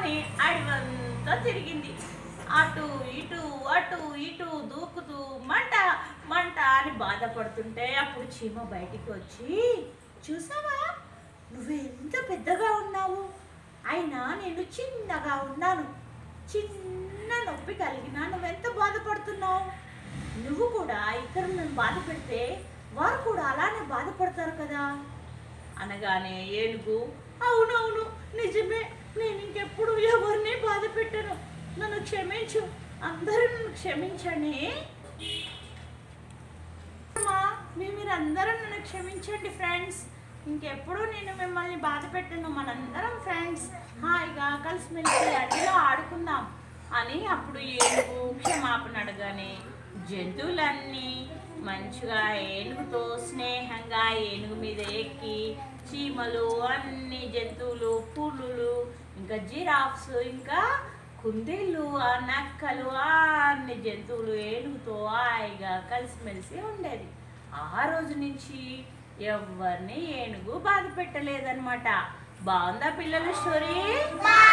అని అడవంతా తిరిగింది అటు ఇటు అటు ఇటు దూకుతూ మంట మంట అని బాధపడుతుంటే అప్పుడు చీమ బయటికి వచ్చి చూసావా నువ్వు ఎంత పెద్దగా ఉన్నావు అయినా నేను చిన్నగా ఉన్నాను చిన్న నొప్పి కలిగినా నువ్వెంత బాధపడుతున్నావు నువ్వు కూడా ఇతరులను బాధ పెడితే వారు కూడా అలానే బాధపడతారు కదా అనగానే ఏనుగు అవునవును నిజమే నేను ఇంకెప్పుడు ఎవరిని బాధ పెట్టను నన్ను క్షమించు అందరూ నన్ను క్షమించండి అమ్మా, మీ మీరందరూ నన్ను క్షమించండి ఫ్రెండ్స్ ఇంకెప్పుడు నేను మిమ్మల్ని బాధ పెట్టను మనందరం ఫ్రెండ్స్ హాయిగా కలిసిమెలిసి అడవిలో ఆడుకుందాం అని అప్పుడు ఏనుగు క్షమాపణ అడగానే జంతువులన్నీ మంచిగా ఏనుగుతో స్నేహంగా ఏనుగు మీద ఎక్కి చీమలు అన్ని జంతువులు పులులు ఇంకా జిరాఫ్స్ ఇంకా కుందేళ్ళు ఆ నక్కలు ఆ అన్ని జంతువులు ఏనుగుతో హాయిగా కలిసిమెలిసి ఉండేది ఆ రోజు నుంచి ఎవరిని ఏనుగు బాధ పెట్టలేదన్నమాట బాగుందా పిల్లల స్టోరీ